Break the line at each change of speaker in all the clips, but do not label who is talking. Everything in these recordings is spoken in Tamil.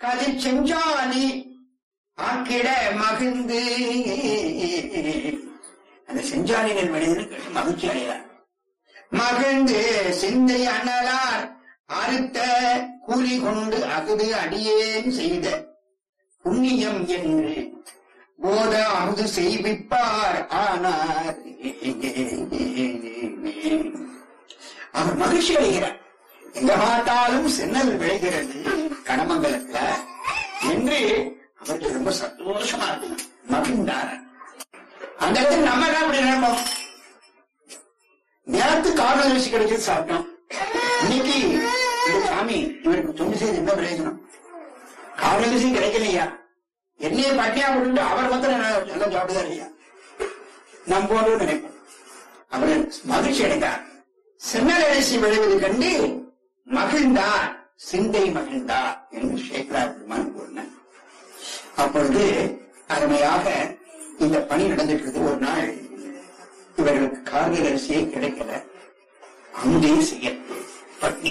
கதிர் செஞ்சாலி ஆக்கிட மகிழ்ந்து அந்த செஞ்சாலிகள் மனிதனுக்கு மகிழ்ச்சி அடைகிறார் மகிழ்ந்து சிந்தை அண்ணலார் அறுத்த கூலி கொண்டு அகுது அடியேன் செய்த புண்ணியம் என்று போத அமுது செய்விப்பார் ஆனார் அவர் மகிழ்ச்சி அடைகிறார் எங்க பார்த்தாலும் சென்னல் விளைகிறது கடமங்கலத்துல என்று அவருக்கு ரொம்ப சந்தோஷமா இருக்கு மகிழ்ந்தார் அந்த இடத்துல நம்ம என்ன அப்படி நினைப்போம் நேரத்து காரணம் யோசி கிடைச்சது சாப்பிட்டோம் இன்னைக்கு இந்த சாமி இவருக்கு தொண்டு செய்து என்ன பிரயோஜனம் காரணம் கிடைக்கலையா என்னைய பட்டியா விட்டு அவர் மாத்திரம் நல்லா சாப்பிட்டுதான் இல்லையா நம் போன்று நினைப்போம் அவர் மகிழ்ச்சி அடைந்தார் சென்னல் அரிசி விளைவது கண்டு மகிழ்ந்தார் சிந்தை மகிழ்ந்தார் என்று சேகரா பெருமான் கூறினார் அப்பொழுது அருமையாக இந்த பணி நடந்துட்டு ஒரு நாள் இவர்களுக்கு கார்கில் அரிசியே கிடைக்கல அங்கே செய்ய பட்னி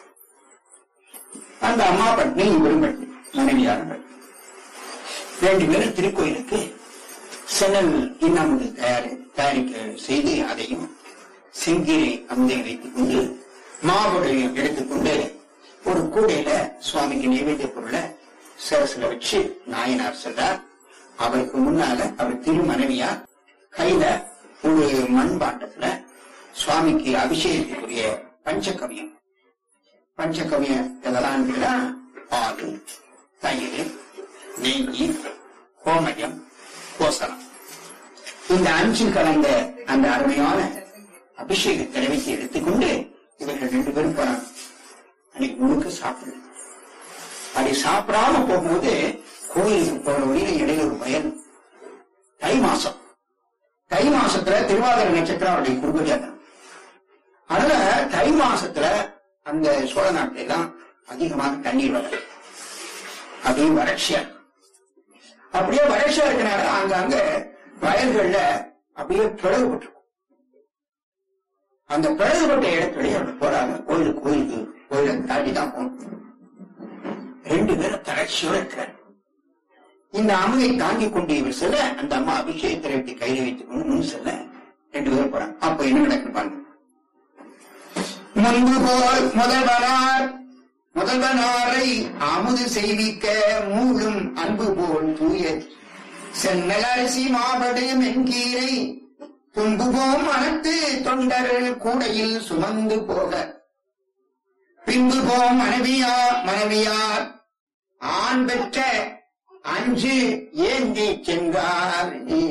அந்த அம்மா பட்னி இவரும் பட்னி மனைவியான பட்னி ரெண்டு பேரும் திருக்கோயிலுக்கு சென்னல் இன்னமுது தயாரி தயாரிக்க செய்து அதையும் செங்கீரை அமுதை வைத்துக் கொண்டு மாவுடையும் எடுத்துக்கொண்டு ஒரு கூடையில சுவாமிக்கு நைவேத்திய பொருளை சரசுல வச்சு நாயனார் சென்றார் அவருக்கு முன்னால அவர் திருமனைவியார் கையில ஒரு மண் பாட்டத்துல சுவாமிக்கு அபிஷேகத்துக்குரிய பஞ்சகவியம் பஞ்சகவியம் இதெல்லாம் இருக்குன்னா பால் தயிர் நெய் கோமயம் கோசலம் இந்த அஞ்சு கலந்த அந்த அருமையான அபிஷேக திரவியத்தை எடுத்துக்கொண்டு இவர்கள் ரெண்டு பேரும் போறாங்க அன்னைக்கு முழுக்க சாப்பிடல அப்படி சாப்பிடாம போகும்போது கோயிலுக்கு போற வழியில இடையில ஒரு வயல் தை மாசம் தை மாசத்துல திருவாதிரை நட்சத்திரம் அவருடைய குடும்பஜாதம் அதனால தை மாசத்துல அந்த சோழ நாட்டுல எல்லாம் அதிகமாக தண்ணீர் வர அப்படியே வறட்சியா இருக்கும் அப்படியே வறட்சியா இருக்கனால அங்கங்க வயல்கள்ல அப்படியே பிளவுபட்டு அந்த பிளவுபட்ட இடத்துலயே அவங்க போறாங்க கோயிலுக்கு கோயிலுக்கு கோயிலை தாண்டி தான் போகணும் ரெண்டு பேரும் தளர்ச்சியோட இருக்கிறார் இந்த அமுதை தாங்கிக் கொண்டு இவர் செல்ல அந்த அம்மா அபிஷேகத்தை வைத்து கையில் வைத்துக் கொண்டு முன் செல்ல ரெண்டு பேரும் போறாங்க அப்ப என்ன நடக்குது பாருங்க முன்பு போல் முதல்வனார் முதல்வனாரை அமுது செய்விக்க மூழும் அன்பு போல் தூய சென்னல் அரிசி மாவடு மென்கீரை துன்புபோம் அனைத்து தொண்டர்கள் கூடையில் சுமந்து போக பின்பு போம் மனைவியா மனைவியார் ஆண் பெற்ற அஞ்சு ஏந்தி சென்றார்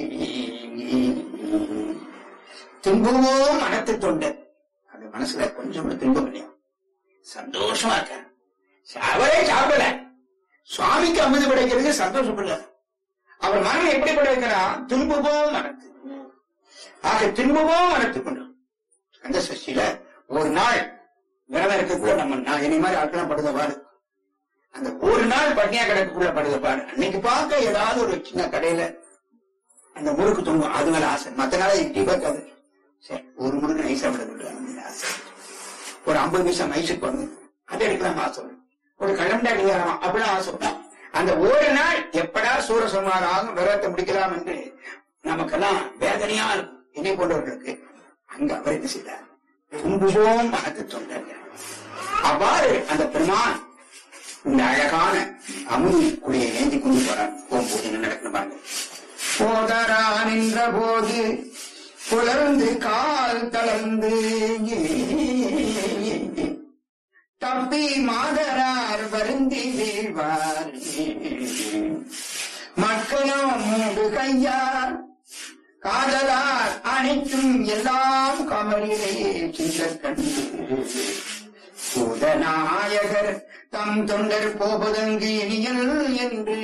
துன்புவோம் மனத்து தொண்டர் அது மனசுல கொஞ்சம் கூட துன்பம் இல்லையா சந்தோஷமா இருக்க அவரே சாப்பிடல சுவாமிக்கு அமுது படைக்கிறது சந்தோஷப்படல அவர் மனம் எப்படி படைக்கிறான் துன்புவோம் மனத்து ஆக துன்புவோம் மனத்து கொண்டு அந்த சஷ்டியில ஒரு நாள் விரதம் இருக்கக்குள்ள நம்ம நான் என்னை மாதிரி ஆட்களாம் படுத பாடு அந்த ஒரு நாள் பட்னியா கிடக்குள்ள படுத பாடு அன்னைக்கு பார்க்க ஏதாவது ஒரு சின்ன கடையில அந்த முறுக்கு தொங்கும் அது மேல ஆசை மத்த நாள இட்லி பார்க்காது சரி ஒரு முறுக்கு நைசா விட ஆசை ஒரு ஐம்பது பைசா மைசூர் வந்து அதை எடுக்கலாம் ஆசை வரும். ஒரு கலண்டா கல்யாணம் அப்படிலாம் ஆசை வரும். அந்த ஒரு நாள் எப்படா சூரசம்மாராகும் விரதத்தை முடிக்கலாம் என்று நமக்கெல்லாம் வேதனையா இருக்கும் என்னை போன்றவர்களுக்கு அங்க அவர் என்ன செய்தார் துன்புவோம் மனத்து தொண்டர்கள் அவ்வாறு அந்த பெருமான் இந்த அழகான அமுதி குடியை ஏந்தி கொண்டு போறார் போகும்போது என்ன நடக்கணும் பாருங்க போதரா நின்ற போது புலர்ந்து கால் தளர்ந்து தப்பி மாதரார் வருந்தி வீழ்வார் மக்களும் மூடு கையார் காதலார் அனைத்தும் எல்லாம் கமலிலே சிந்த கண்டு சூதநாயகர் தம் தொண்டர் போவதங்கு இனியல் என்று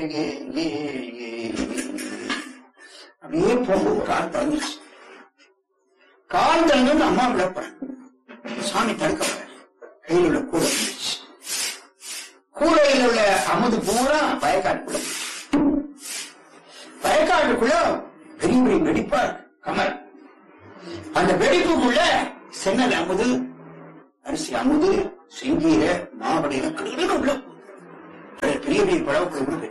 அப்படியே போகும்போது கால் தந்துச்சு கால் தந்து அம்மா விளப்பேன் சாமி தடுக்கப்பட கையில் உள்ள கூடை வந்துச்சு கூடையில் உள்ள அமுது பூரா வயக்காட்டுக்குள்ள வயக்காட்டுக்குள்ள பெரிய பெரிய வெடிப்பா இருக்கு கமல் அந்த வெடிப்புக்குள்ள சென்னல் அமுது அரிசி அமுது செங்கீரை மாவடையில கிளீன உள்ள போகுது. பெரிய பெரிய பெரிய பழவுக்கு உண்டு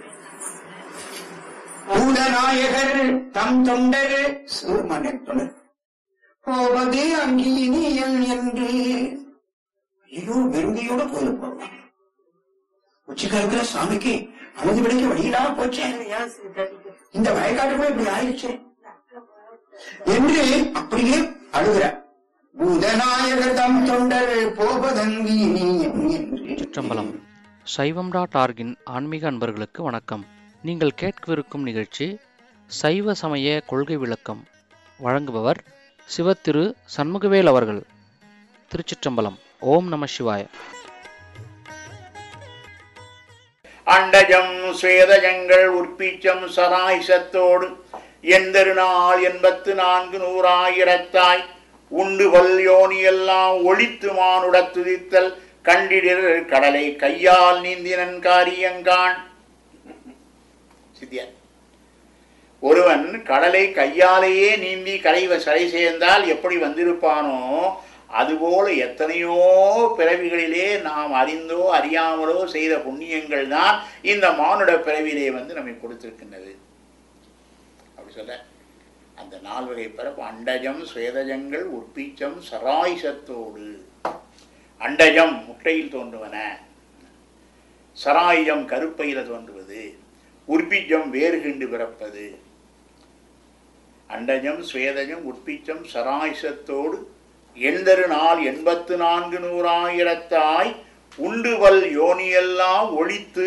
பூதநாயகர் தம் தொண்டர் சிவமன்னர் தொண்டர் போவது அங்கீனியல் என்று ஐயோ வெறுங்கையோட கோயிலுக்கு போவாங்க உச்சிக்காலத்துல சாமிக்கு அமுது விடைக்க வழியில்லாம போச்சே இந்த வயக்காட்டுக்குள்ள இப்படி ஆயிடுச்சு என்று அப்படியே அழுகிற பூதநாயகர் தம் தொண்டர் போவதங்கீனியன் என்று
சிற்றம்பலம் சைவம் டாட் ஆர்கின் ஆன்மீக அன்பர்களுக்கு வணக்கம் நீங்கள் கேட்கவிருக்கும் நிகழ்ச்சி சைவ சமய கொள்கை விளக்கம் வழங்குபவர் சிவத்திரு சண்முகவேல் அவர்கள் திருச்சிற்றம்பலம் ஓம் நம சிவாய
அண்டஜம் சுவேதஜங்கள் உற்பீச்சம் சராய்சத்தோடு எந்தருநாள் எண்பத்து நான்கு நூறாயிரத்தாய் உண்டு வல் யோனியெல்லாம் ஒழித்து மானுடத் துதித்தல் கண்டிடிர் கடலை கையால் நீந்தினன் காரியங்கான் சித்தியார் ஒருவன் கடலை கையாலேயே நீந்தி கரை சரை சேர்ந்தால் எப்படி வந்திருப்பானோ அதுபோல எத்தனையோ பிறவிகளிலே நாம் அறிந்தோ அறியாமலோ செய்த புண்ணியங்கள் தான் இந்த மானுட பிறவிலே வந்து நம்மை கொடுத்திருக்கின்றது அப்படி சொல்ல அந்த நால்வகை பிறப்பு அண்டஜம் சுவேதஜங்கள் உற்பீச்சம் சராயுசத்தோடு அண்டஜம் முட்டையில் தோன்றுவன சராயுஜம் கருப்பையில தோன்றுவது உற்பீச்சம் வேர்கிண்டு பிறப்பது அண்டஜம் சுவேதஜம் உற்பீச்சம் சராயுசத்தோடு எண்தரு நாள் எண்பத்து நான்கு நூறாயிரத்தாய் உண்டுவல் யோனியெல்லாம் ஒழித்து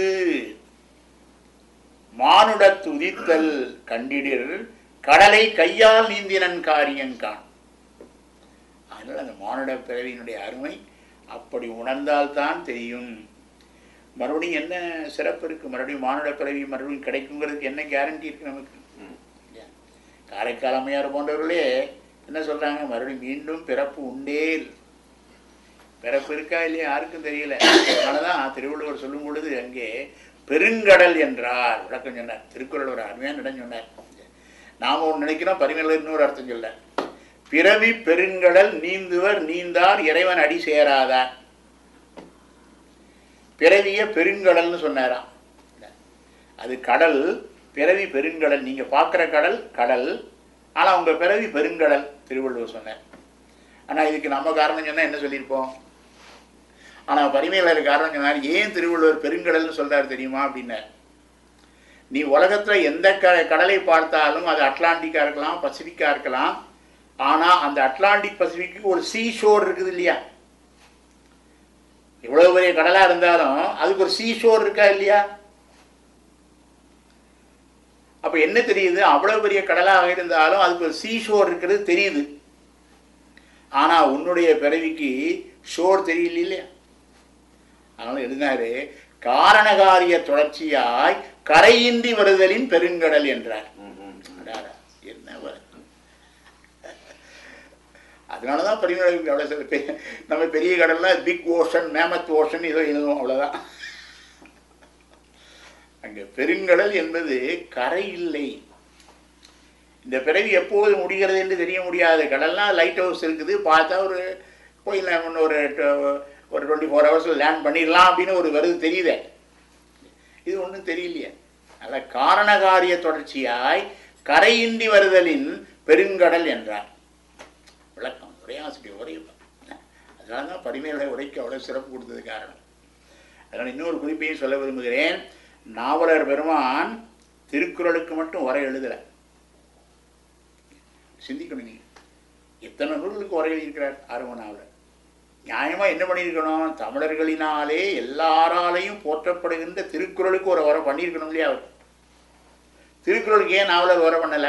மானுடத் உதித்தல் கண்டிடிர் கடலை கையால் நீந்தினன் காரியங்கான் அதனால் அந்த மானுட பிறவியினுடைய அருமை அப்படி உணர்ந்தால்தான் தெரியும் மறுபடியும் என்ன சிறப்பு இருக்கு மறுபடியும் மானுட பிறவி மறுபடியும் கிடைக்குங்கிறதுக்கு என்ன கேரண்டி இருக்கு நமக்கு இல்லையா? காரைக்கால் அம்மையார் போன்றவர்களே என்ன சொல்றாங்க மறுபடியும் மீண்டும் பிறப்பு உண்டேல் பிறப்பு இருக்கா இல்லையா யாருக்கும் தெரியல அதனாலதான் திருவள்ளுவர் சொல்லும் பொழுது அங்கே பெருங்கடல் என்றார் விளக்கம் சொன்னார் திருக்குறள் ஒரு அருமையான இடம் சொன்னார் நாம ஒன்று நினைக்கிறோம் பரிமளர் இன்னொரு அர்த்தம் சொல்ல பிறவி பெருங்கடல் நீந்துவர் நீந்தார் இறைவன் அடி சேராதார் பிறவிய பெருங்கடல்னு சொன்னாராம் அது கடல் பிறவி பெருங்கடல் நீங்க பார்க்குற கடல் கடல் ஆனா உங்க பிறவி பெருங்கடல் திருவள்ளுவர் சொன்னார் ஆனா இதுக்கு நம்ம காரணம் சொன்னா என்ன சொல்லியிருப்போம் ஆனா பரிமையாளர் காரணம் சொன்னார் ஏன் திருவள்ளுவர் பெருங்கடல்னு சொல்றாரு தெரியுமா அப்படின்னார் நீ உலகத்துல எந்த க கடலை பார்த்தாலும் அது அட்லாண்டிக்கா இருக்கலாம் பசிபிக்கா இருக்கலாம் ஆனா அந்த அட்லாண்டிக் பசிபிக்கு ஒரு சீ ஷோர் இருக்குது இல்லையா இவ்வளவு பெரிய கடலா இருந்தாலும் அதுக்கு ஒரு சீ ஷோர் இருக்கா இல்லையா அப்ப என்ன தெரியுது அவ்வளவு பெரிய கடலாக இருந்தாலும் அதுக்கு ஒரு சீ ஷோர் இருக்கிறது தெரியுது ஆனா உன்னுடைய பிறவிக்கு ஷோர் தெரியல இல்லையா அதனால எழுதினாரு காரணகாரிய தொடர்ச்சியாய் கரையின்றி வருதலின் பெருங்கடல் என்றார் அடாடா, என்ன வர அதனாலதான் பெருங்கடல் அவ்வளவு சில பெ- நம்ம பெரிய கடல்ல பிக் ஓஷன் மேமத் ஓஷன் ஏதோ எழுதுவோம் அவ்வளவுதான் அங்க பெருங்கடல் என்பது கரை இல்லை இந்த பிறவி எப்போது முடிகிறது என்று தெரிய முடியாது கடல்னா லைட் ஹவுஸ் இருக்குது பார்த்தா ஒரு கோயில் இன்னும் ஒரு ட- ஒரு டுவெண்ட்டி ஃபோர் ஹவர்ஸில் லேண்ட் பண்ணிடலாம் அப்படின்னு ஒரு வருது தெரியுதே இது ஒன்றும் தெரியலையே அல்ல காரணகாரிய தொடர்ச்சியாய் கரையின்றி வருதலின் பெருங்கடல் என்றார் விளக்கம் உரையாசிரியர் உரை அதனால தான் பரிமையுடைய உரைக்கு அவ்வளோ சிறப்பு கொடுத்தது காரணம் அதனால் இன்னொரு குறிப்பையும் சொல்ல விரும்புகிறேன் நாவலர் பெருமான் திருக்குறளுக்கு மட்டும் உரை எழுதலை சிந்திக்கணும் நீங்க எத்தனை நூல்களுக்கு உரை எழுதியிருக்கிறார் ஆர்வ நாவலர் நியாயமா என்ன பண்ணியிருக்கணும் தமிழர்களினாலே எல்லாராலையும் போற்றப்படுகின்ற திருக்குறளுக்கு ஒரு உரை பண்ணியிருக்கணும் இல்லையா அவர் திருக்குறளுக்கு ஏன் நாவலர் உரை பண்ணல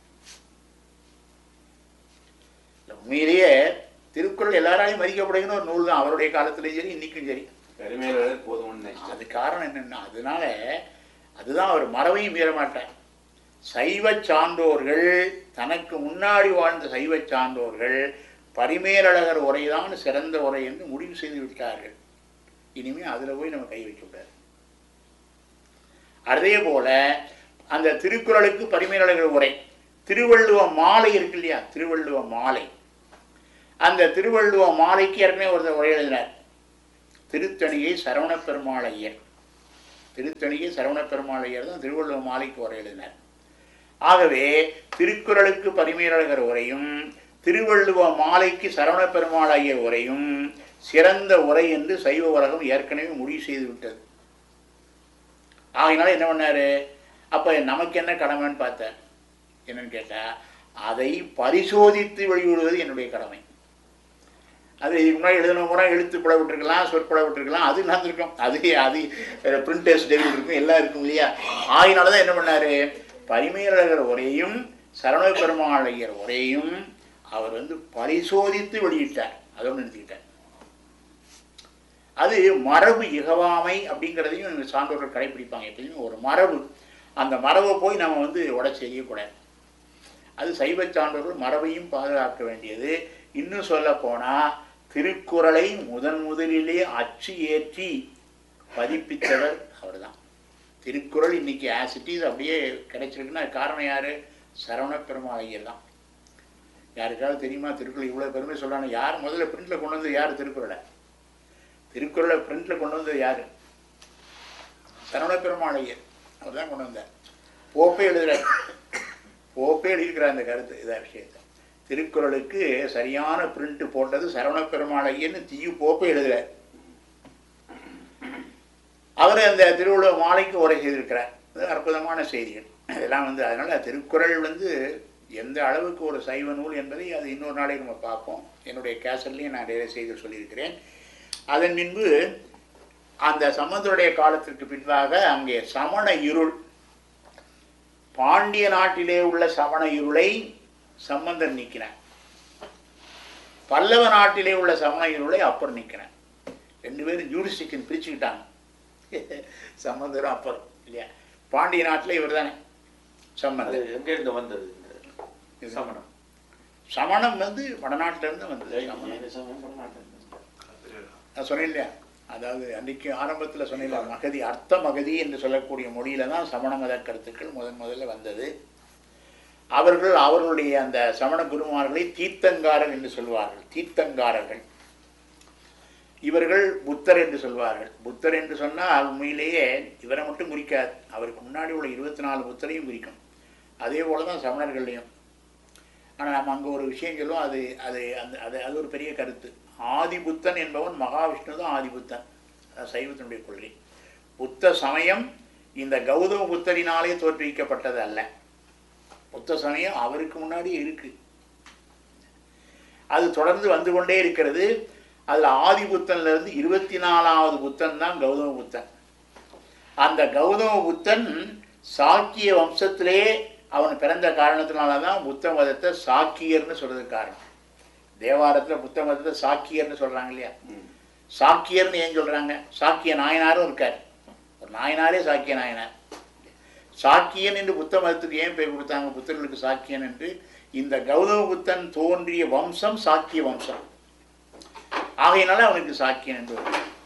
இல்ல, உண்மையிலேயே திருக்குறள் எல்லாராலையும் மதிக்கப்படுகிற ஒரு நூல் தான் அவருடைய காலத்திலையும் சரி இன்னைக்கும் சரி
பெருமையாளர் போதும்னு நினைச்சிட்டேன்
அது காரணம் என்னன்னா அதனால அதுதான் அவர் மரபையும் மீற மாட்டார் சைவ சான்றோர்கள் தனக்கு முன்னாடி வாழ்ந்த சைவ சான்றோர்கள் பரிமேலழகர் உரைதான் சிறந்த உரை என்று முடிவு செய்து விட்டார்கள் இனிமே அதுல போய் நம்ம கை வைக்கக்கூடாது அதே போல அந்த திருக்குறளுக்கு பரிமேலழகர் உரை திருவள்ளுவ மாலை இருக்கு இல்லையா திருவள்ளுவ மாலை அந்த திருவள்ளுவ மாலைக்கு ஏற்கனவே ஒருத்தர் உரை எழுதினார் திருத்தணியை சரவண பெருமாள் ஐயர் திருத்தணியை சரவணப் பெருமாளையர் தான் திருவள்ளுவர் மாலைக்கு உரை எழுதினார் ஆகவே திருக்குறளுக்கு பரிமேலழகர் உரையும் திருவள்ளுவ மாலைக்கு சரவணப் பெருமாள் ஐயர் உரையும் சிறந்த உரை என்று சைவ உலகம் ஏற்கனவே முடிவு செய்து விட்டது ஆகையினால என்ன பண்ணாரு அப்ப நமக்கு என்ன கடமைன்னு பார்த்தேன் என்னன்னு கேட்டா அதை பரிசோதித்து வெளியிடுவது என்னுடைய கடமை அது இதுக்கு முன்னாடி எழுதின முறை எழுத்து புல விட்டுருக்கலாம் சொற்புல விட்டுருக்கலாம் அது நடந்திருக்கும் அது அது பிரிண்டர்ஸ் டெபிள் இருக்கும் எல்லாம் இருக்கும் இல்லையா ஆகினால தான் என்ன பண்ணாரு பரிமேலழகர் உரையும் சரவண பெருமாள் ஐயர் உரையும் அவர் வந்து பரிசோதித்து வெளியிட்டார் அதை ஒன்று நிறுத்திக்கிட்டார் அது மரபு இகவாமை அப்படிங்கிறதையும் இந்த சான்றோர்கள் கடைப்பிடிப்பாங்க எப்பயுமே ஒரு மரபு அந்த மரபை போய் நம்ம வந்து உடச்சி எறியக்கூடாது அது சைவ சான்றோர்கள் மரபையும் பாதுகாக்க வேண்டியது இன்னும் சொல்ல போனால் திருக்குறளை முதன் முதலிலே அச்சு ஏற்றி பதிப்பித்தவர் அவர்தான் திருக்குறள் இன்னைக்கு ஆசிட்டிஸ் அப்படியே கிடைச்சிருக்குன்னா அதுக்கு காரணம் யாரு சரவண பெருமாள் ஐயர் தான் யாருக்காவது தெரியுமா திருக்குறள் இவ்வளோ பெருமை சொல்றாங்க யார் முதல்ல பிரிண்ட்ல கொண்டு வந்தது யார் திருக்குறளை திருக்குறளை பிரிண்ட்ல கொண்டு வந்தது யாரு சரவண பெருமாள் ஐயர் அவர் தான் கொண்டு வந்தார் போப்பே எழுதுறார் போப்பே எழுதியிருக்கிறார் அந்த கருத்து இதான் விஷயத்தை திருக்குறளுக்கு சரியான பிரிண்ட் போட்டது சரவண பெருமாள் ஐயன்னு தீயு போப்பே எழுதுறார் அவர் அந்த திருவள்ளுவர் மாலைக்கு உரை செய்திருக்கிறார் அது அற்புதமான செய்திகள் இதெல்லாம் வந்து அதனால் திருக்குறள் வந்து எந்த அளவுக்கு ஒரு சைவ நூல் என்பதை அது இன்னொரு நாளைக்கு நம்ம பார்ப்போம் என்னுடைய கேசட்லேயும் நான் நிறைய செய்தி சொல்லியிருக்கிறேன் அதன் பின்பு அந்த சம்பந்தருடைய காலத்திற்கு பின்பாக அங்கே சமண இருள் பாண்டிய நாட்டிலே உள்ள சமண இருளை சம்பந்தர் நீக்கினார் பல்லவ நாட்டிலே உள்ள சமண இருளை அப்பர் நீக்கினார் ரெண்டு பேரும் ஜூரிஸ்டிக்ஷன் பிரிச்சுக்கிட்டாங்க சம்பந்தரும் அப்பர் இல்லையா பாண்டிய நாட்டில் இவர் தானே
அது
சம்பந்தர்
எங்க இருந்து வந்தது இந்த சமணம்
சமணம் வந்து வடநாட்டில இருந்து வந்தது சமணம்
என்ன சமணம் பண்ண மாட்டேன்
நான் சொன்னேன் இல்லையா அதாவது அன்றைக்கு ஆரம்பத்தில் சொன்னேன் மகதி அர்த்த மகதி என்று சொல்லக்கூடிய மொழியில தான் சமண மத கருத்துக்கள் முதன் முதல்ல வந்தது அவர்கள் அவர்களுடைய அந்த சமண குருமார்களை தீர்த்தங்காரர் என்று சொல்வார்கள் தீர்த்தங்காரர்கள் இவர்கள் புத்தர் என்று சொல்வார்கள் புத்தர் என்று சொன்னால் உண்மையிலேயே இவரை மட்டும் குறிக்காது அவருக்கு முன்னாடி உள்ள இருபத்தி நாலு புத்தரையும் குறிக்கும் அதே போல தான் சமணர்கள்லையும் ஆனால் நம்ம அங்கே ஒரு விஷயம் சொல்லுவோம் அது அது அந்த அது அது ஒரு பெரிய கருத்து ஆதிபுத்தன் என்பவன் மகாவிஷ்ணு தான் ஆதிபுத்தன் அதான் சைவத்தினுடைய கொள்கை புத்த சமயம் இந்த கௌதம புத்தரினாலே தோற்றுவிக்கப்பட்டது அல்ல புத்த சமயம் அவருக்கு முன்னாடியே இருக்கு அது தொடர்ந்து வந்து கொண்டே இருக்கிறது அதில் ஆதி புத்தன்ல இருந்து இருபத்தி நாலாவது புத்தன் தான் கௌதம புத்தன் அந்த கௌதம புத்தன் சாக்கிய வம்சத்திலே அவன் பிறந்த காரணத்தினால தான் புத்த மதத்தை சாக்கியர்னு சொல்றதுக்கு காரணம் தேவாரத்தில் புத்த மதத்தை சாக்கியர்னு சொல்றாங்க இல்லையா சாக்கியர்னு ஏன் சொல்றாங்க சாக்கிய நாயனாரும் இருக்கார் ஒரு நாயனாரே சாக்கிய நாயனார் சாக்கியன் என்று புத்த மதத்துக்கு ஏன் பேர் கொடுத்தாங்க புத்தர்களுக்கு சாக்கியன் என்று இந்த கௌதம புத்தன் தோன்றிய வம்சம் சாக்கிய வம்சம் ஆகையினால அவனுக்கு சாக்கியன் என்று ஒரு பெயர்.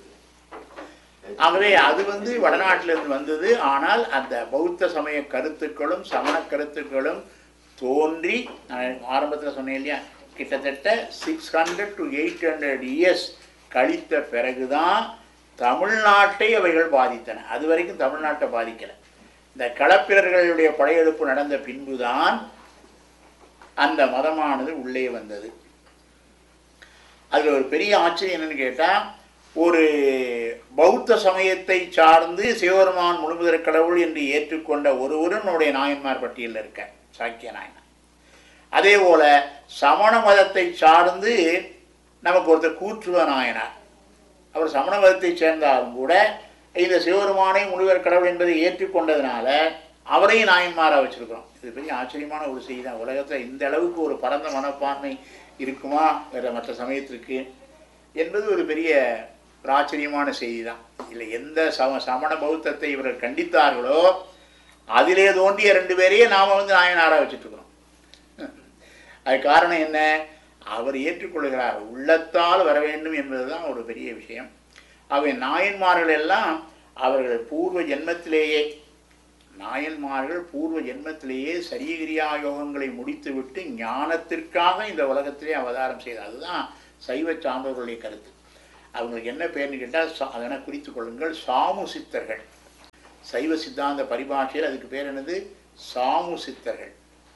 ஆகவே அது வந்து வடநாட்டிலிருந்து வந்தது ஆனால் அந்த பௌத்த சமய கருத்துக்களும் சமண கருத்துக்களும் தோன்றி நான் ஆரம்பத்தில் சொன்னேன் இல்லையா கிட்டத்தட்ட six hundred to eight hundred years கழித்த பிறகுதான் தமிழ்நாட்டை அவைகள் பாதித்தன அது வரைக்கும் தமிழ்நாட்டை பாதிக்கலை இந்த களப்பிரர்களுடைய படையெடுப்பு நடந்த பின்புதான் அந்த மதமானது உள்ளே வந்தது அதில் ஒரு பெரிய ஆச்சரியம் என்னன்னு கேட்டால் ஒரு பௌத்த சமயத்தை சார்ந்து சிவபெருமான் முழுமுதற் கடவுள் என்று ஏற்றுக்கொண்ட ஒருவரும் நம்முடைய நாயன்மார் பட்டியலில் இருக்க சாக்கிய நாயனார் அதே போல சமண மதத்தை சார்ந்து நமக்கு ஒருத்தர் கூற்றுவ நாயனார் அவர் சமண மதத்தை சேர்ந்தாலும் கூட இந்த சிவபெருமானை முழுவர் கடவுள் என்பதை ஏற்றுக்கொண்டதுனால அவரையும் நாயன்மாராக வச்சிருக்கிறோம் இது பெரிய ஆச்சரியமான ஒரு செய்தி தான் உலகத்தில் இந்த அளவுக்கு ஒரு பரந்த மனப்பான்மை இருக்குமா வேற மற்ற சமயத்திற்கு என்பது ஒரு பெரிய ஒரு ஆச்சரியமான செய்தி தான் இல்லை எந்த சம சமண பௌத்தத்தை இவர்கள் கண்டித்தார்களோ அதிலே தோன்றிய ரெண்டு பேரையே நாம் வந்து நாயனாராக வச்சுட்டு இருக்கிறோம் அது காரணம் என்ன அவர் ஏற்றுக்கொள்கிறார் உள்ளத்தால் வர வேண்டும் என்பதுதான் ஒரு பெரிய விஷயம் அவை நாயன்மார்கள் எல்லாம் அவர்கள் பூர்வ ஜென்மத்திலேயே நாயன்மார்கள் பூர்வ ஜென்மத்திலேயே சரியகிரியா யோகங்களை முடித்துவிட்டு ஞானத்திற்காக இந்த உலகத்திலே அவதாரம் செய்தார் அதுதான் சைவ சான்றோர்களுடைய கருத்து அவங்களுக்கு என்ன பேர்னு கேட்டால் சா- அதனை குறித்து கொள்ளுங்கள் சாமு சித்தர்கள் சைவ சித்தாந்த பரிபாஷையில் அதுக்கு பேர் என்னது சாமு சித்தர்கள்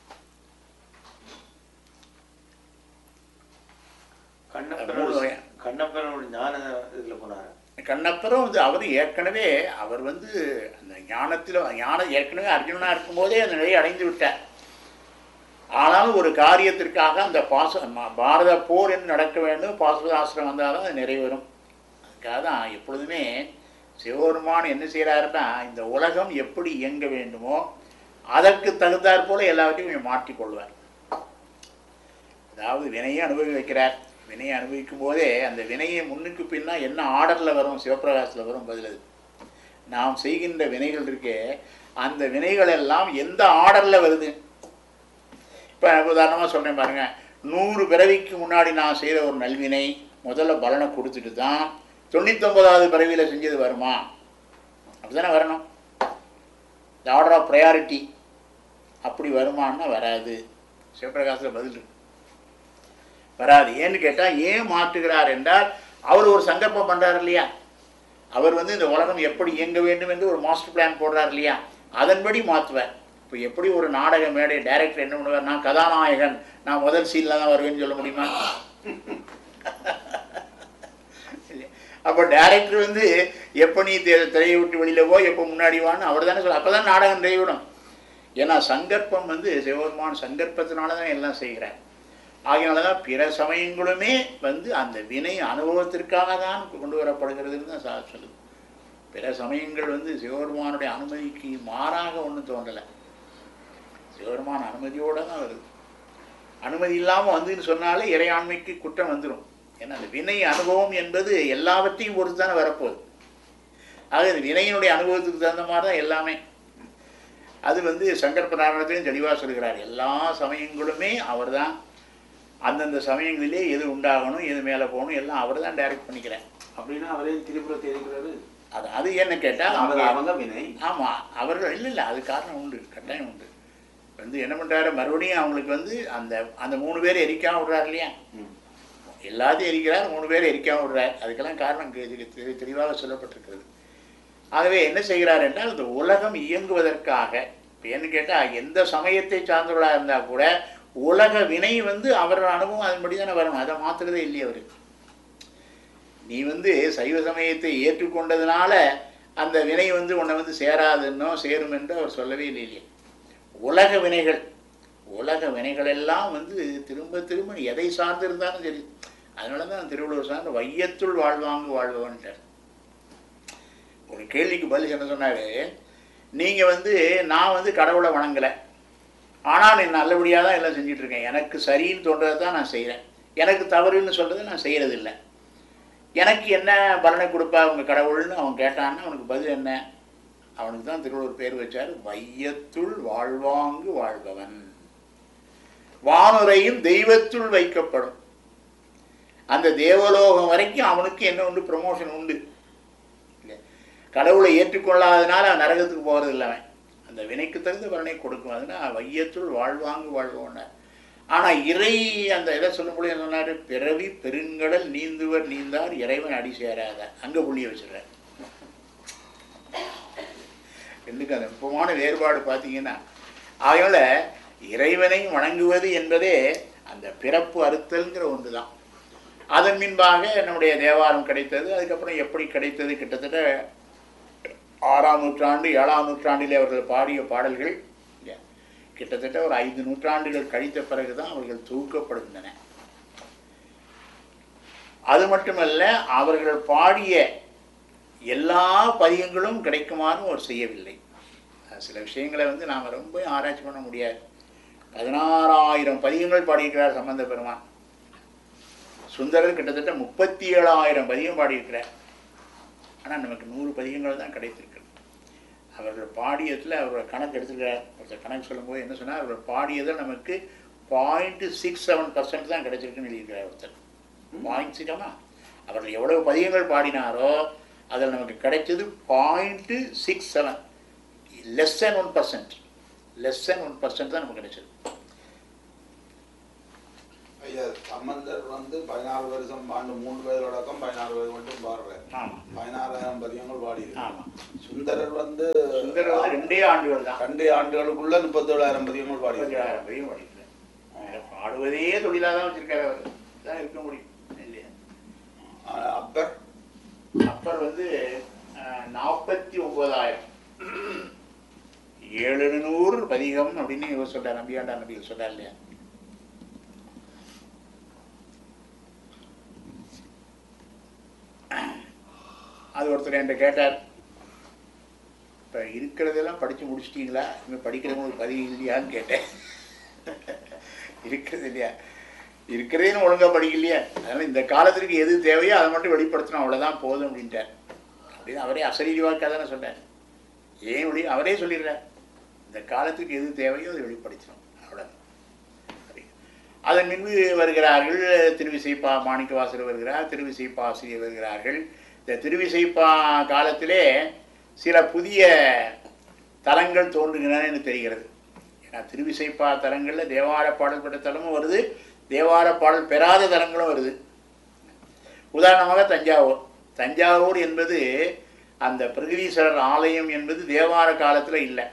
மூணு
கண்ணப்பரோட
வகை.
கண்ணப்பரோட ஞான இதுல போனாரு
கண்ணப்பரும் வந்து அவர் ஏற்கனவே அவர் வந்து அந்த ஞானத்தில் ஞானம் ஏற்கனவே அர்ஜுனனா இருக்கும்போதே அந்த நிலையை அடைந்து விட்டார் ஆனாலும் ஒரு காரியத்திற்காக அந்த பாச ம- பாரத போர் என்று நடக்க வேண்டும் பாசுபதாசிரம் வந்தால் தான் அது நிறைவேறும் அதுக்காக தான் எப்பொழுதுமே சிவபெருமான் என்ன செய்கிறாருன்னா இந்த உலகம் எப்படி இயங்க வேண்டுமோ அதற்கு தகுந்தாற் போல எல்லாவற்றையும் கொஞ்சம் மாற்றிக்கொள்வார் அதாவது வினையை அனுபவி வைக்கிறார் வினையை அனுபவிக்கும் போதே அந்த வினையை முன்னுக்கு பின்னா என்ன ஆர்டரில் வரும் சிவபிரகாசத்தில் வரும் பதில் அது நாம் செய்கின்ற வினைகள் இருக்கே அந்த வினைகள் எல்லாம் எந்த ஆர்டரில் வருது இப்போ உதாரணமாக சொல்கிறேன் பாருங்க நூறு பிறவிக்கு முன்னாடி நான் செய்த ஒரு நல்வினை முதல்ல பலனை கொடுத்துட்டு தான் தொண்ணூத்தொன்பதாவது பிறவியில் செஞ்சது வருமா அப்படிதானே வரணும் இந்த ஆர்டர் ஆஃப் ப்ரையாரிட்டி அப்படி வருமான்னா வராது சிவபிரகாசத்தில் பதில் இருக்கு வராது ஏன்னு கேட்டால் ஏன் மாற்றுகிறார் என்றால் அவர் ஒரு சங்கல்பம் பண்ணுறாரு இல்லையா அவர் வந்து இந்த உலகம் எப்படி இயங்க வேண்டும் என்று ஒரு மாஸ்டர் பிளான் போடுறார் இல்லையா அதன்படி மாற்றுவார் இப்போ எப்படி ஒரு நாடக மேடை டைரக்டர் என்ன பண்ணுவார் நான் கதாநாயகன் நான் முதல் சீனில் தான் வருவேன்னு சொல்ல முடியுமா இல்லையா? அப்போ டைரக்டர் வந்து எப்போ நீ தெ- திரையை விட்டு வெளியில் போ எப்போ முன்னாடி வான்னு அவர் தானே சொல்ல அப்போ தான் நாடகம் நிறைவிடும் ஏன்னா சங்கற்பம் வந்து சிவபெருமான் சங்கற்பத்தினால தான் எல்லாம் செய்கிறார் ஆகையினால தான் பிற சமயங்களுமே வந்து அந்த வினை அனுபவத்திற்காக தான் கொண்டு வரப்படுகிறதுன்னு தான் சார் சொல்லுது பிற சமயங்கள் வந்து சிவபெருமானுடைய அனுமதிக்கு மாறாக ஒன்றும் தோன்றலை சிவபெருமான் அனுமதியோடு தான் வருது அனுமதி இல்லாமல் வந்துன்னு சொன்னாலே இறையாண்மைக்கு குற்றம் வந்துடும் ஏன்னா அந்த வினை அனுபவம் என்பது எல்லாவற்றையும் பொறுத்து தானே வரப்போகுது ஆக இந்த வினையினுடைய அனுபவத்துக்கு தகுந்த மாதிரி தான் எல்லாமே அது வந்து சங்கற்ப நாராயணத்தையும் தெளிவாக சொல்கிறார் எல்லா சமயங்களுமே அவர்தான் அந்தந்த சமயங்களிலே எது உண்டாகணும் எது மேலே போகணும் எல்லாம் அவர் தான் டைரக்ட் பண்ணிக்கிறார்
அப்படின்னா அவரே திரிபுரத்தை இருக்கிறாரு
அது அது என்ன கேட்டால்
அவங்க
அவங்க
அவங்க வினை
ஆமாம் அவர்கள் இல்லை இல்லை அது காரணம் உண்டு கட்டாயம் உண்டு வந்து என்ன பண்ணுறாரு மறுபடியும் அவங்களுக்கு வந்து அந்த அந்த மூணு பேர் எரிக்காம விடுறாரு இல்லையா
ம்.
எல்லாத்தையும் எரிக்கிறார் மூணு பேர் எரிக்காம விடுறார் அதுக்கெல்லாம் காரணம் தெ- தெ- தெ- தெளிவாக சொல்லப்பட்டிருக்கிறது ஆகவே என்ன செய்கிறார் என்றால் இந்த உலகம் இயங்குவதற்காக இப்போ என்ன கேட்டால் எந்த சமயத்தை சார்ந்தவர்களாக இருந்தால் கூட உலக வினை வந்து அவரோட அனுபவம் அதன்படி தானே வரணும் அதை மாற்றுறதே இல்லையே அவர் நீ வந்து சைவ சமயத்தை ஏற்றுக்கொண்டதுனால அந்த வினை வந்து உன்னை வந்து சேராதுன்னோ சேரும் என்று அவர் சொல்லவே இல்லையே உலக வினைகள் உலக வினைகள் எல்லாம் வந்து திரும்ப திரும்ப எதை சார்ந்து இருந்தாலும் சரி அதனால தான் திருவள்ளுவர் சார்ந்த வையத்துள் வாழ்வாங்கு வாழ்பவன்ட்டார் ஒரு கேள்விக்கு பதில் என்ன சொன்னாரு நீங்கள் வந்து நான் வந்து கடவுளை வணங்கலை ஆனால் நான் நல்லபடியாக தான் எல்லாம் செஞ்சுட்டு இருக்கேன் எனக்கு சரின்னு தோன்றதை தான் நான் செய்கிறேன் எனக்கு தவறுன்னு சொல்கிறத நான் செய்கிறதில்ல எனக்கு என்ன பலனை கொடுப்பா உங்கள் கடவுள்னு அவன் கேட்டான்னா அவனுக்கு பதில் என்ன அவனுக்கு தான் திருவள்ளுவர் பேர் வச்சார் வையத்துள் வாழ்வாங்கு வாழ்பவன் வானுரையும் தெய்வத்துள் வைக்கப்படும் அந்த தேவலோகம் வரைக்கும் அவனுக்கு என்ன உண்டு ப்ரமோஷன் உண்டு இல்லையா? கடவுளை ஏற்றுக்கொள்ளாதனால அவன் நரகத்துக்கு போகிறது இல்லை அவன் அந்த வினைக்கு தகுந்த பலனை கொடுக்கும் அதனால் வையத்துள் வாழ்வாங்கு வாழ்வோன்னார் ஆனால் இறை அந்த இதை சொல்லும்போது என்ன சொன்னார் பிறவி பெருங்கடல் நீந்துவர் நீந்தார் இறைவன் அடி சேராத அங்கே புள்ளிய வச்சிடுறார் ரெண்டுக்கு அந்த நுட்பமான வேறுபாடு பார்த்தீங்கன்னா அதனால இறைவனை வணங்குவது என்பதே அந்த பிறப்பு அறுத்தல்ங்கிற ஒன்று தான் அதன் பின்பாக நம்முடைய தேவாரம் கிடைத்தது அதுக்கப்புறம் எப்படி கிடைத்தது கிட்டத்தட்ட ஆறாம் நூற்றாண்டு ஏழாம் நூற்றாண்டிலே அவர்கள் பாடிய பாடல்கள் இல்லையா? கிட்டத்தட்ட ஒரு ஐந்து நூற்றாண்டுகள் கழித்த பிறகு தான் அவர்கள் தொகுக்கப்படுகின்றன அது மட்டுமல்ல அவர்கள் பாடிய எல்லா பதியங்களும் கிடைக்குமாறு அவர் செய்யவில்லை அது சில விஷயங்களை வந்து நாம் ரொம்ப ஆராய்ச்சி பண்ண முடியாது பதினாறாயிரம் பதியங்கள் பாடியிருக்கிறார் சம்பந்த பெருமான் சுந்தரர் கிட்டத்தட்ட முப்பத்தி ஏழாயிரம் பதியம் பாடியிருக்கிறார் ஆனால் நமக்கு நூறு பதியங்கள் தான் கிடைத்திருக்கு அவர்கள் பாடியதில் அவரோட கணக்கு எடுத்துக்கிறார் ஒருத்தர் கணக்கு சொல்லும்போது என்ன சொன்னால் அவர்கள் பாடியதில் நமக்கு பாயிண்ட் சிக்ஸ் செவன் பர்சன்ட் தான் கிடைச்சிருக்குன்னு எழுதியிருக்கிறார் ஒருத்தர் பாயிண்ட் சிக்ஸாமா அவர்கள் எவ்வளவு பதியங்கள் பாடினாரோ அதில் நமக்கு கிடைச்சது point six seven less than one percent less than one percent தான் நமக்கு கிடைச்சது
ஐயா சம்பந்தர் வந்து பதினாறு வருஷம் ஆண்டு மூன்று வயது அடக்கம் பதினாறு வயது மட்டும் பாடுறாரு
ஆமாம்
பதினாறாயிரம் பதியங்கள் பாடியிருக்காரு
ஆமாம்
சுந்தரர் வந்து
சுந்தரர் வந்து ரெண்டே ஆண்டுகள் தான்
ரெண்டு ஆண்டுகளுக்குள்ள முப்பத்தேழாயிரம் பதியங்கள் பாடியிருக்காரு
பதினேழாயிரம் வரையும் படிக்கல பாடுவதே தொழிலாக தான் வச்சிருக்காரு அவர் தான் இருக்க முடியும் இல்லையா
ஆஹ் அப்பர்
அப்பர் வந்து நாற்பத்தி ஒன்பதாயிரம் ஏழுநூறு பதிகம் அப்படின்னு இவர் சொல்றார் நம்பியாண்டா நபிகள் சொல்றார் இல்லையா அது ஒருத்தர் என்கிட்ட கேட்டார் இப்போ இருக்கிறதெல்லாம் படித்து முடிச்சிட்டீங்களா இன்னும் படிக்கிறவங்களுக்கு பதிவு இல்லையான்னு கேட்டேன் இருக்கிறது இல்லையா இருக்கிறதேன்னு ஒழுங்கா படிக்கலையா அதனால் இந்த காலத்திற்கு எது தேவையோ அதை மட்டும் வெளிப்படுத்தணும் அவ்வளோதான் போதும் அப்படின்ட்டார் அப்படின்னு அவரே அசரீரி வாக்காக தானே சொன்னார் ஏன் வெளி அவரே சொல்லிடுறார் இந்த காலத்துக்கு எது தேவையோ அதை வெளிப்படுத்தணும் அவ்வளோ அதன் பின்பு வருகிறார்கள் திருவிசைப்பா மாணிக்கவாசர் வருகிறார் திருவிசைப்பா ஆசிரியர் வருகிறார்கள் இந்த திருவிசைப்பா காலத்திலே சில புதிய தலங்கள் தோன்றுகின்றன என்று தெரிகிறது ஏன்னா திருவிசைப்பா தலங்களில் தேவார பாடல் பெற்ற தலமும் வருது தேவார பாடல் பெறாத தலங்களும் வருது உதாரணமாக தஞ்சாவூர் தஞ்சாவூர் என்பது அந்த பிரகதீஸ்வரர் ஆலயம் என்பது தேவார காலத்தில் இல்லை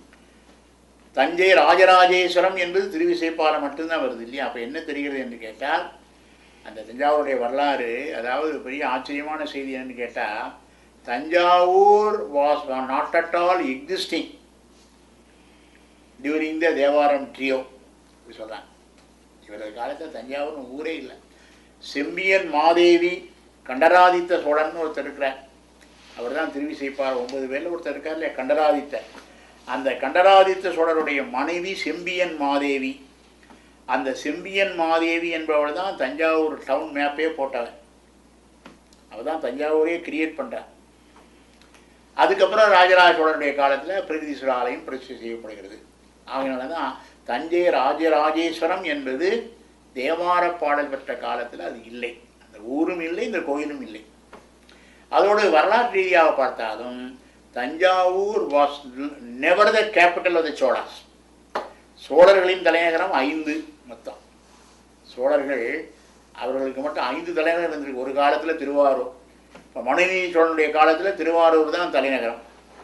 தஞ்சை ராஜராஜேஸ்வரம் என்பது திருவிசைப்பாலம் மட்டும்தான் வருது இல்லையா அப்போ என்ன தெரிகிறது என்று கேட்டால் அந்த தஞ்சாவூருடைய வரலாறு அதாவது பெரிய ஆச்சரியமான செய்தி என்னன்னு கேட்டால் Thanjavur was not at all existing during the Thevaram trio இப்படி சொல்கிறாங்க இவரது காலத்தில் தஞ்சாவூர்னு ஊரே இல்லை செம்பியன் மாதேவி கண்டராதித்த சோழன் ஒருத்தர் இருக்கிறார் அவர் தான் திருவிசைப்பார் ஒன்பது பேரில் ஒருத்தர் இருக்கார் இல்லையா கண்டராதித்த அந்த கண்டராதித்த சோழருடைய மனைவி செம்பியன் மாதேவி அந்த செம்பியன் மாதேவி என்பவள் தான் தஞ்சாவூர் டவுன் மேப்பே போட்டவன் அவள் தான் தஞ்சாவூரே கிரியேட் பண்ணுறான் அதுக்கப்புறம் ராஜராஜ சோழனுடைய காலத்தில் பிரகதீஸ்வர ஆலயம் பிரதிஷ்டை செய்யப்படுகிறது அதனால தான் தஞ்சை ராஜராஜேஸ்வரம் என்பது தேவார பாடல் பெற்ற காலத்தில் அது இல்லை அந்த ஊரும் இல்லை இந்த கோயிலும் இல்லை அதோடு வரலாற்று ரீதியாக பார்த்தாலும் Thanjavur was never the capital of the Cholas சோழர்களின் தலைநகரம் ஐந்து மொத்தம் சோழர்கள் அவர்களுக்கு மட்டும் ஐந்து தலைநகரம் இருந்திருக்கு ஒரு காலத்தில் திருவாரூர் இப்போ மனுநீதி சோழனுடைய காலத்தில் திருவாரூர் தான் தலைநகரம்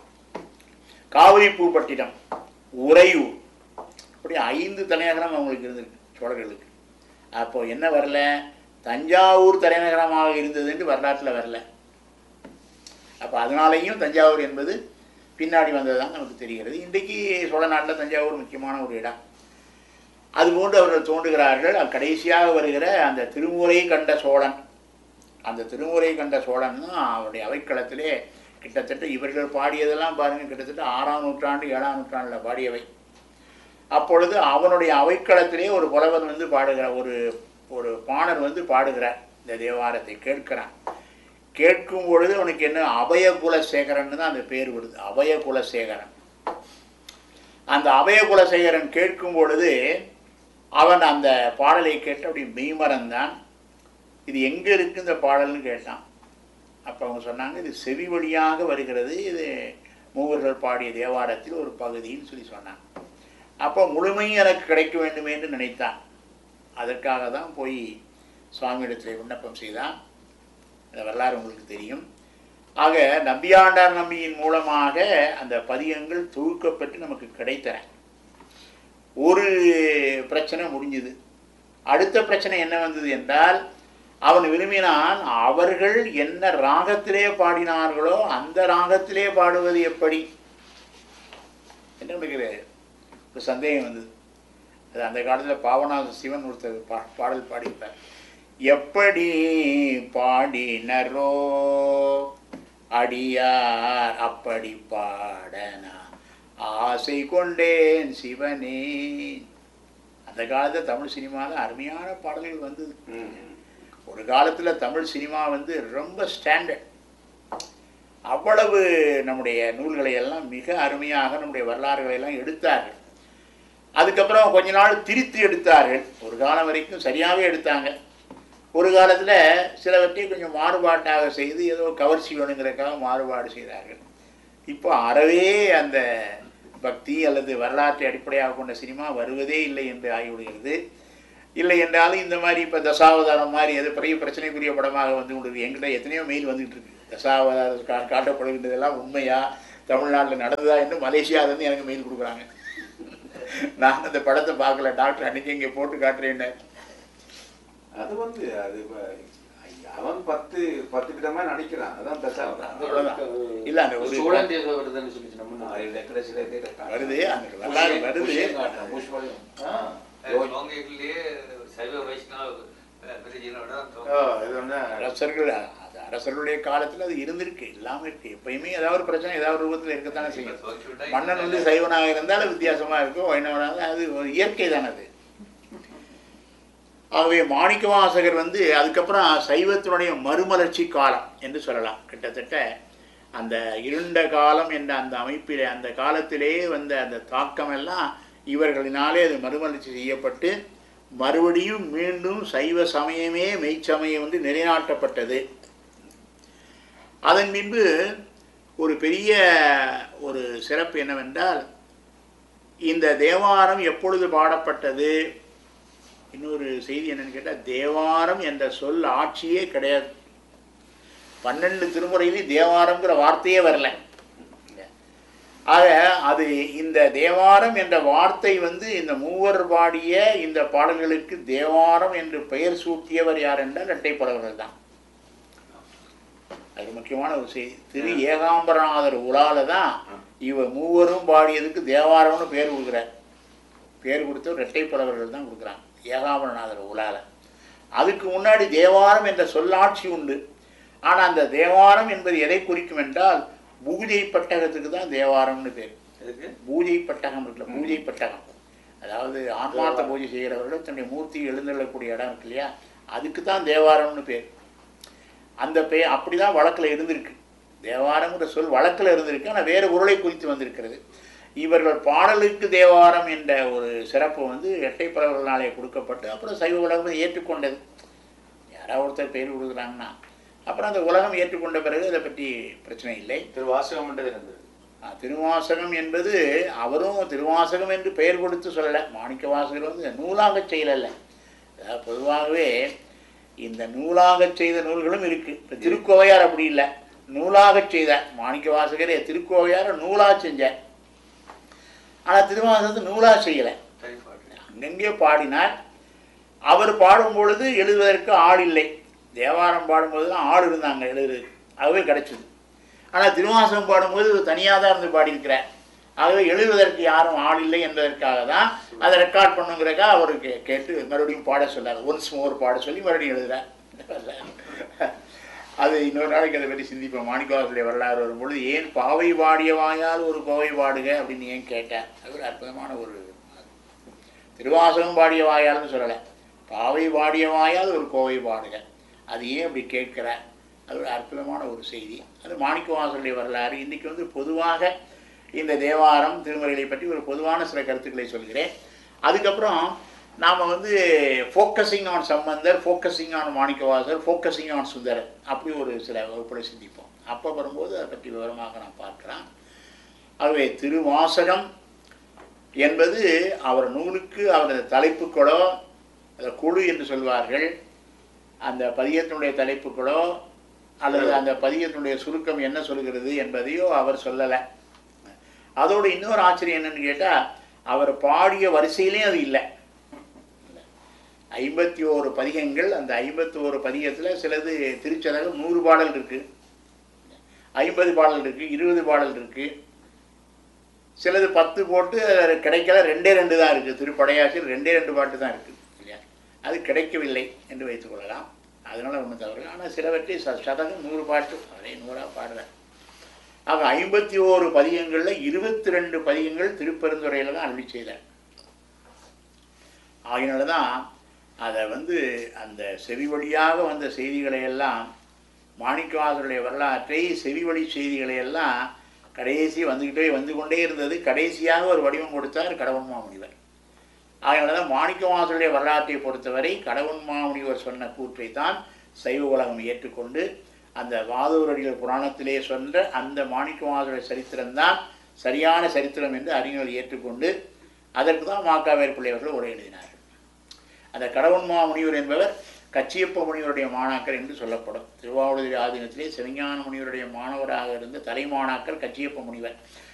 காவிரி பூப்பட்டினம் உறையூர் இப்படி ஐந்து தலைநகரம் அவங்களுக்கு இருந்திருக்கு சோழர்களுக்கு அப்போ என்ன வரல தஞ்சாவூர் தலைநகரமாக இருந்ததுன்னு வரலாற்றில் வரல அப்போ அதனாலேயும் தஞ்சாவூர் என்பது பின்னாடி வந்ததுதான் நமக்கு தெரிகிறது இன்றைக்கு சோழ நாட்டில் தஞ்சாவூர் முக்கியமான ஒரு இடம் அதுபோன்று அவர்கள் தோன்றுகிறார்கள் அது கடைசியாக வருகிற அந்த திருமுறை கண்ட சோழன் அந்த திருமுறை கண்ட சோழன் தான் அவருடைய அவைக்களத்திலே கிட்டத்தட்ட இவர்கள் பாடியதெல்லாம் பாருங்கள் கிட்டத்தட்ட ஆறாம் நூற்றாண்டு ஏழாம் நூற்றாண்டில் பாடியவை அப்பொழுது அவனுடைய அவைக்களத்திலே ஒரு புலவர் வந்து பாடுகிற ஒரு ஒரு பாணர் வந்து பாடுகிறார் இந்த தேவாரத்தை கேட்கிறான் கேட்கும் பொழுது அவனுக்கு என்ன அபய குலசேகரன் தான் அந்த பேர் வருது அபய குலசேகரன் அந்த அபய குலசேகரன் கேட்கும் பொழுது அவன் அந்த பாடலை கேட்டு அப்படி மெய்மறந்தான் இது எங்கே இருக்கு இந்த பாடல்னு கேட்டான் அப்போ அவங்க சொன்னாங்க இது செவி வழியாக வருகிறது இது மூவர்கள் பாடிய தேவாரத்தில் ஒரு பகுதின்னு சொல்லி சொன்னாங்க அப்போ முழுமையும் எனக்கு கிடைக்க வேண்டும் என்று நினைத்தான் அதற்காக தான் போய் சுவாமியிடத்தில் விண்ணப்பம் செய்தான் அந்த வரலாறு உங்களுக்கு தெரியும் ஆக நம்பியாண்டார் நம்பியின் மூலமாக அந்த பதியங்கள் தொகுக்கப்பட்டு நமக்கு கிடைத்தன ஒரு பிரச்சனை முடிஞ்சுது அடுத்த பிரச்சனை என்ன வந்தது என்றால் அவன் விரும்பினான் அவர்கள் என்ன ராகத்திலே பாடினார்களோ அந்த ராகத்திலே பாடுவது எப்படி என்ன நினைக்கிற ஒரு சந்தேகம் வந்தது அது அந்த காலத்தில் பாவனாத சிவன் ஒருத்தர் பா பாடல் பாடியிருப்பார் எப்படி பாடினரோ அடியார் அப்படி பாடனா ஆசை கொண்டேன் சிவனே அந்த காலத்தில் தமிழ் சினிமாவில் அருமையான பாடல்கள் வந்தது ஒரு காலத்தில் தமிழ் சினிமா வந்து ரொம்ப ஸ்டாண்டர்ட் அவ்வளவு நம்முடைய நூல்களை எல்லாம் மிக அருமையாக நம்முடைய வரலாறுகளை எல்லாம் எடுத்தார்கள் அதுக்கப்புறம் கொஞ்ச நாள் திரித்து எடுத்தார்கள் ஒரு காலம் வரைக்கும் சரியாகவே எடுத்தாங்க ஒரு காலத்தில் சிலவற்றை கொஞ்சம் மாறுபாட்டாக செய்து ஏதோ கவர்ச்சி வேணுங்கிறதுக்காக மாறுபாடு செய்தார்கள் இப்போ அறவே அந்த பக்தி அல்லது வரலாற்றை அடிப்படையாக கொண்ட சினிமா வருவதே இல்லை என்று ஆகிவிடுகிறது இல்லை என்றாலும் இந்த மாதிரி இப்போ தசாவதாரம் மாதிரி அது பெரிய பிரச்சனைக்குரிய படமாக வந்து கொண்டிருக்கு என்கிட்ட எத்தனையோ மெயில் வந்துகிட்டு இருக்கு தசாவதாரம் கா காட்டப்படுகின்றதெல்லாம் உண்மையா தமிழ்நாட்டில் நடந்ததா என்று மலேசியாவிலேருந்து எனக்கு மெயில் கொடுக்குறாங்க நான் அந்த படத்தை பார்க்கல டாக்டர் அன்னைக்கு இங்கே போட்டு காட்டுறேன்னு
அது வந்து அது இப்ப அவன் பத்து பத்து விதமா நடிக்கிறான் அதான் தசாவதான்
அவ்வளவுதான். இல்ல அந்த ஒரு
சோழன் தேர்வு வருதுன்னு சொல்லிச்சு நம்ம
வருது அந்த வரலாறு வருது
லோங்கிலேயே சைவ வைஷ்ணவ பிரிஜினோட
இது ஒண்ணு
அரசர்கள் அது அரசர்களுடைய காலத்துல அது இருந்திருக்கு இல்லாம இருக்கு எப்பயுமே ஏதாவது ஒரு பிரச்சனை ஏதாவது ஒரு ரூபத்தில் இருக்கத்தானே செய்யும் மன்னன் வந்து சைவனாக இருந்தால் வித்தியாசமா இருக்கும் வைணவனாக இருந்தா அது ஒரு இயற்கை தானே அது ஆகவே மாணிக்கவாசகர் வந்து அதுக்கப்புறம் சைவத்தினுடைய மறுமலர்ச்சி காலம் என்று சொல்லலாம் கிட்டத்தட்ட அந்த இருண்ட காலம் என்ற அந்த அமைப்பிலே அந்த காலத்திலே வந்த அந்த தாக்கம் எல்லாம் இவர்களினாலே அது மறுமலர்ச்சி செய்யப்பட்டு மறுபடியும் மீண்டும் சைவ சமயமே மெய்ச்சமயம் வந்து நிலைநாட்டப்பட்டது அதன் பின்பு ஒரு பெரிய ஒரு சிறப்பு என்னவென்றால் இந்த தேவாரம் எப்பொழுது பாடப்பட்டது இன்னொரு செய்தி என்னன்னு கேட்டால் தேவாரம் என்ற சொல் ஆட்சியே கிடையாது பன்னெண்டு திருமுறையிலையும் தேவாரம்ங்கிற வார்த்தையே வரல ஆக அது இந்த தேவாரம் என்ற வார்த்தை வந்து இந்த மூவர் பாடிய இந்த பாடல்களுக்கு தேவாரம் என்று பெயர் சூட்டியவர் யார் என்றால் இரட்டைப்படவர்கள் தான் அது முக்கியமான ஒரு செய்தி திரு ஏகாம்பரநாதர் உலால தான் இவ மூவரும் பாடியதுக்கு தேவாரம்னு பேர் கொடுக்குறார் பேர் கொடுத்தவர் இரட்டைப்படவர்கள் தான் கொடுக்குறாங்க ஏகாம்பரநாதர் உலால அதுக்கு முன்னாடி தேவாரம் என்ற சொல்லாட்சி உண்டு ஆனால் அந்த தேவாரம் என்பது எதை குறிக்கும் என்றால் பூஜை பட்டகத்துக்கு தான் தேவாரம்னு பேர்
எதுக்கு
பூஜை பட்டகம் இருக்குல்ல பூஜை பட்டகம் அதாவது ஆன்மார்த்த பூஜை செய்கிறவர்கள் தன்னுடைய மூர்த்தி எழுந்தள்ளக்கூடிய இடம் இருக்கு இல்லையா அதுக்கு தான் தேவாரம்னு பேர் அந்த பே அப்படி தான் வழக்கில் இருந்திருக்கு தேவாரம்ங்கிற சொல் வழக்கில் இருந்திருக்கு ஆனால் வேறு பொருளை குறித்து வந்திருக்கிறது இவர்கள் பாடலுக்கு தேவாரம் என்ற ஒரு சிறப்பு வந்து எட்டைப்பறவர்களாலே கொடுக்கப்பட்டு அப்புறம் சைவ உலகம் ஏற்றுக்கொண்டது யாராவது ஒருத்தர் பேர் கொடுக்குறாங்கன்னா அப்புறம் அந்த உலகம் ஏற்றுக்கொண்ட பிறகு அதை பற்றி பிரச்சனை இல்லை
திரு வாசகம் என்றது இருந்தது
ஆ, திருவாசகம் என்பது அவரும் திருவாசகம் என்று பெயர் கொடுத்து சொல்லலை மாணிக்க வாசகர் வந்து நூலாகச் செய்யலல்ல அதாவது பொதுவாகவே இந்த நூலாகச் செய்த நூல்களும் இருக்கு இப்போ திருக்கோவையார் அப்படி இல்லை நூலாகச் செய்த மாணிக்க வாசகரே திருக்கோவையாரை நூலாக செஞ்சார் ஆனால் திருவாசகத்தை நூலாக செய்யலை
தனிப்பாட்டு
அங்கங்கே பாடினார் அவர் பாடும் பொழுது எழுதுவதற்கு ஆள் இல்லை தேவாரம் பாடும்போது தான் ஆள் இருந்தாங்க எழுதுறதுக்கு அதுவே கிடைச்சது ஆனால் திருவாசகம் பாடும்போது தனியாக தான் இருந்து பாடியிருக்கிறார் ஆகவே எழுதுவதற்கு யாரும் ஆள் இல்லை என்பதற்காக தான் அதை ரெக்கார்ட் பண்ணுங்கிறக்கா அவருக்கு கேட்டு மறுபடியும் பாட சொல்லார் ஒன்ஸ் மோர் பாட சொல்லி மறுபடியும் எழுதுறார் அது இன்னொரு நாளைக்கு அதை பற்றி சிந்திப்போம் மாணிக்கவாசலுடைய வரலாறு வரும்பொழுது ஏன் பாவை பாடிய வாயால் ஒரு கோவை பாடுக அப்படின்னு ஏன் கேட்டேன் அது ஒரு அற்புதமான ஒரு திருவாசகம் பாடிய வாயால்னு சொல்லலை பாவை பாடிய வாயால் ஒரு கோவை பாடுக அது ஏன் அப்படி கேட்கிற அது ஒரு அற்புதமான ஒரு செய்தி அது மாணிக்கவாசலுடைய வரலாறு இன்றைக்கி வந்து பொதுவாக இந்த தேவாரம் திருமறைகளை பற்றி ஒரு பொதுவான சில கருத்துக்களை சொல்கிறேன் அதுக்கப்புறம் நாம் வந்து focusing on Sambandar focusing on Manikkavasagar focusing on Sundarar அப்படி ஒரு சில வகுப்புகளை சிந்திப்போம் அப்போ வரும்போது அதை பற்றி விவரமாக நான் பார்க்கலாம் ஆகவே திருவாசகம் என்பது அவர் நூலுக்கு அவரது தலைப்புக்களோ அந்த குழு என்று சொல்வார்கள் அந்த பதியத்தினுடைய தலைப்புகளோ அல்லது அந்த பதியத்தினுடைய சுருக்கம் என்ன சொல்கிறது என்பதையோ அவர் சொல்லலை அதோடு இன்னொரு ஆச்சரியம் என்னன்னு கேட்டால் அவர் பாடிய வரிசையிலையும் அது இல்லை ஐம்பத்தி ஓரு பதிகங்கள் அந்த ஐம்பத்தி ஓரு பதிகத்தில் சிலது திருச்சதகம் நூறு பாடல் இருக்கு ஐம்பது பாடல் இருக்கு இருபது பாடல் இருக்கு சிலது பத்து போட்டு அது கிடைக்கல ரெண்டே ரெண்டு தான் இருக்குது திருப்படையாசில் ரெண்டே ரெண்டு பாட்டு தான் இருக்குது இல்லையா அது கிடைக்கவில்லை என்று வைத்துக்கொள்ளலாம் அதனால ஒன்றும் தவறு ஆனால் சிலவற்றை ச சதகம் நூறு பாட்டு அவரே நூறாக பாடுறார் ஆக ஐம்பத்தி ஓரு பதிகங்களில் இருபத்தி ரெண்டு பதிகங்கள் திருப்பெருந்துறையில் தான் அருளி செய்தார் ஆகினால தான் அதை வந்து அந்த செவி வழியாக வந்த செய்திகளை எல்லாம் மாணிக்கவாசருடைய வரலாற்றை செவி வழி செய்திகளை எல்லாம் கடைசி வந்துக்கிட்டே வந்து கொண்டே இருந்தது கடைசியாக ஒரு வடிவம் கொடுத்தார் கடவுள் மாமுனிவர் அதனால தான் மாணிக்கவாசருடைய வரலாற்றை பொறுத்தவரை கடவுள் மாமுனிவர் சொன்ன கூற்றை தான் சைவ உலகம் ஏற்றுக்கொண்டு அந்த வாதூரடிகள் புராணத்திலே சொன்ன அந்த மாணிக்கவாசருடைய சரித்திரம்தான் சரியான சரித்திரம் என்று அறிஞர்கள் ஏற்றுக்கொண்டு அதற்கு தான் மாக்காவேர் பிள்ளையவர்கள் உரை எழுதினார்கள் அந்த கடவுண்மா முனிவர் என்பவர் கச்சியப்ப முனிவருடைய மாணாக்கர் என்று சொல்லப்படும் திருவாவூர் ஆதீனத்திலே சிவஞான முனிவருடைய மாணவராக இருந்த தலைமாணாக்கர் கச்சியப்ப முனிவர்